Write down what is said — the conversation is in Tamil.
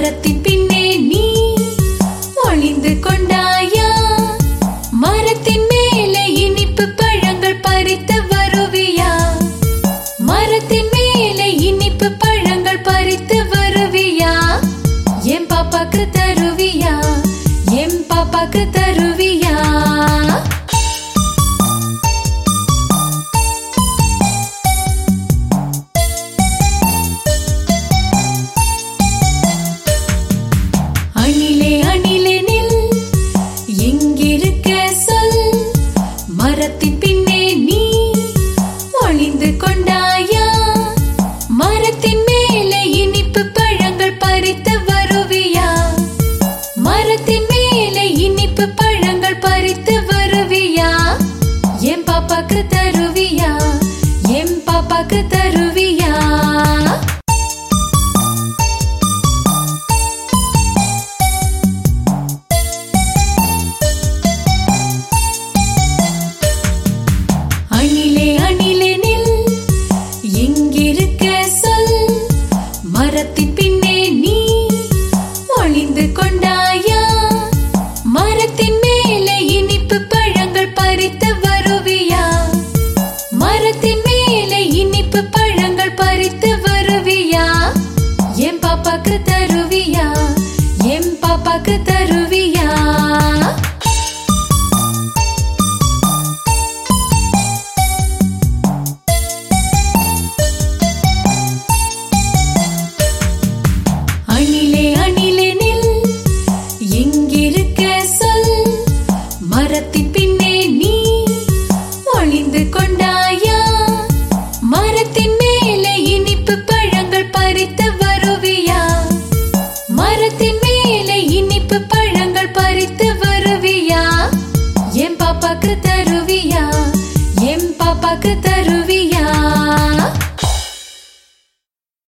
மரத்தின் பின்னே நீ ஒளிந்து கொண்டாயா மரத்தின் மேலே இனிப்பு பழங்கள் பறித்து வருவியா மரத்தின் மேலே இனிப்பு பழங்கள் பறித்து வருவியா என் பாப்பாக்கு தருவியா என் பாப்பாக்கு தருவியா அணிலே அணிலே நில் எங்கிருக்க சொல் மரத்தின் பின்னே நீ ஒளிந்து கொண்டாயா மரத்தின் மேலே இனிப்பு பழங்கள் பறித்து வருவியா மரத்தின் மேலே இனிப்பு பழங்கள் பறித்து வருவியா என் பாப்பாக்கு தருவியா என் பாப்பாக்கு தருவியா அணிலே அணிலே நில் எங்கிருக்க சொல் மரத்தின் பின்னே நீ ஒளிந்து கொண்டாயா மரத்தின் மேலே இனிப்பு பழங்கள் பறித்து வருவியா மரத்தின் மேலே இனிப்பு பழங்கள் பறித்து வருவியா என் பாப்பாக்கு தருவியா என் பாப்பாக்கு தருவியா அணிலே அணிலே நில் எங்கிருக்க சொல் மரத்தின் பின்னே நீ ஒளிந்து கொண்டாயா மரத்தின் மேலே இனிப்பு பழங்கள் பறித்து வருவியா மரத்தின் மேலே இனிப்பு பழங்கள் பறித்து